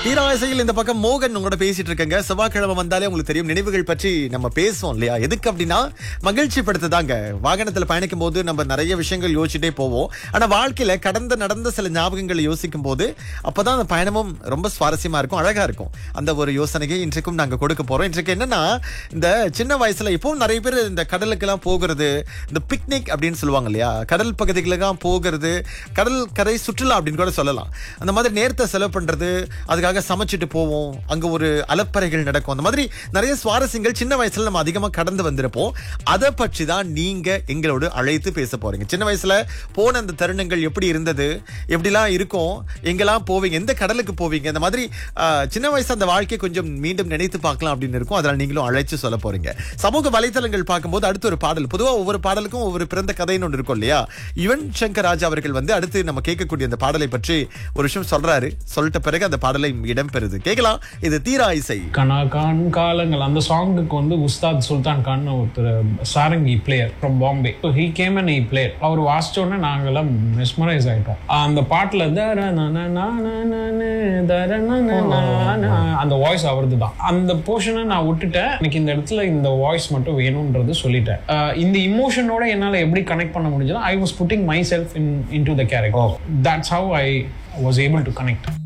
தீராசையில் இந்த பக்கம் மோகன் உங்களோட பேசிட்டு இருக்கங்க செவ்வாய்க்கிழமை வந்தாலே உங்களுக்கு தெரியும் நினைவுகள் பற்றி நம்ம பேசுவோம் இல்லையா எதுக்கு அப்படின்னா மகிழ்ச்சி படுத்துதாங்க வாகனத்துல பயணிக்கும் போது நம்ம நிறைய விஷயங்கள் யோசிச்சுட்டே போவோம் ஆனா வாழ்க்கையில கடந்த நடந்த சில ஞாபகங்களை யோசிக்கும் போது அப்பதான் அந்த பயணமும் ரொம்ப சுவாரஸ்யமா இருக்கும் அழகா இருக்கும் அந்த ஒரு யோசனையை இன்றைக்கும் நாங்க கொடுக்க போறோம் இன்றைக்கு என்னன்னா இந்த சின்ன வயசுல இப்பவும் நிறைய பேர் இந்த கடலுக்கு எல்லாம் போகிறது இந்த பிக்னிக் அப்படின்னு சொல்லுவாங்க இல்லையா கடல் பகுதிகளுக்கெல்லாம் போகிறது கடல் கரை சுற்றுலா அப்படின்னு கூட சொல்லலாம் அந்த மாதிரி நேரத்தை செலவு பண்றது அதுக்காக சமைச்சிட்டு போவோம் அங்க ஒரு அலப்பறைகள் நடக்கும் அந்த மாதிரி நிறைய சுவாரஸ்யங்கள் சின்ன வயசுல நம்ம அதிகமா கடந்து வந்திருப்போம் அதை பற்றி தான் நீங்க எங்களோடு அழைத்து பேச போறீங்க சின்ன வயசுல போன அந்த தருணங்கள் எப்படி இருந்தது எப்படிலாம் இருக்கும் எங்கெல்லாம் போவீங்க எந்த கடலுக்கு போவீங்க இந்த மாதிரி ஆஹ், சின்ன வயசு அந்த வாழ்க்கையை கொஞ்சம் மீண்டும் நினைத்து பார்க்கலாம் அப்படின்னு இருக்கும் அதனால நீங்களும் அழைச்சு சொல்ல போறீங்க சமூக வலைத்தளங்கள் பார்க்கும்போது அடுத்து ஒரு பாடல் பொதுவா ஒவ்வொரு பாடலுக்கும் ஒவ்வொரு பிறந்த கதைன்னு ஒன்று இருக்கும் இல்லையா யுவன் சங்கர் ராஜா அவர்கள் வந்து அடுத்து நம்ம கேட்கக்கூடிய அந்த பாடலை பற்றி ஒரு விஷயம் சொல்றாரு சொல்லிட்ட பிறகு அந்த பாடலை இடம்பெறுது கேட்கலாம் இது தீரா இசை கனா கான் காலங்கள் அந்த சாங்குக்கு வந்து உஸ்தாத் சுல்தான் கான் ஒருத்தர் sarangi player from Bombay he came and he player அவர் வாசிச்ச உடனே நாங்கெல்லாம் மெஸ்மரைஸ் ஆயிட்டோம் அந்த பாட்டுல தர ந ந ந ந ந ந தர ந ந ந ந அந்த வாய்ஸ் அவரது தான் அந்த போர்ஷனை நான் விட்டுட்டேன் எனக்கு இந்த இடத்துல இந்த வாய்ஸ் மட்டும் வேணும்ன்றது சொல்லிட்டேன் அஹ் இந்த இமோஷனோட என்னால எப்படி கனெக்ட் பண்ண முடிஞ்சதுன்னா I was putting myself in into the character that's how I was able to connect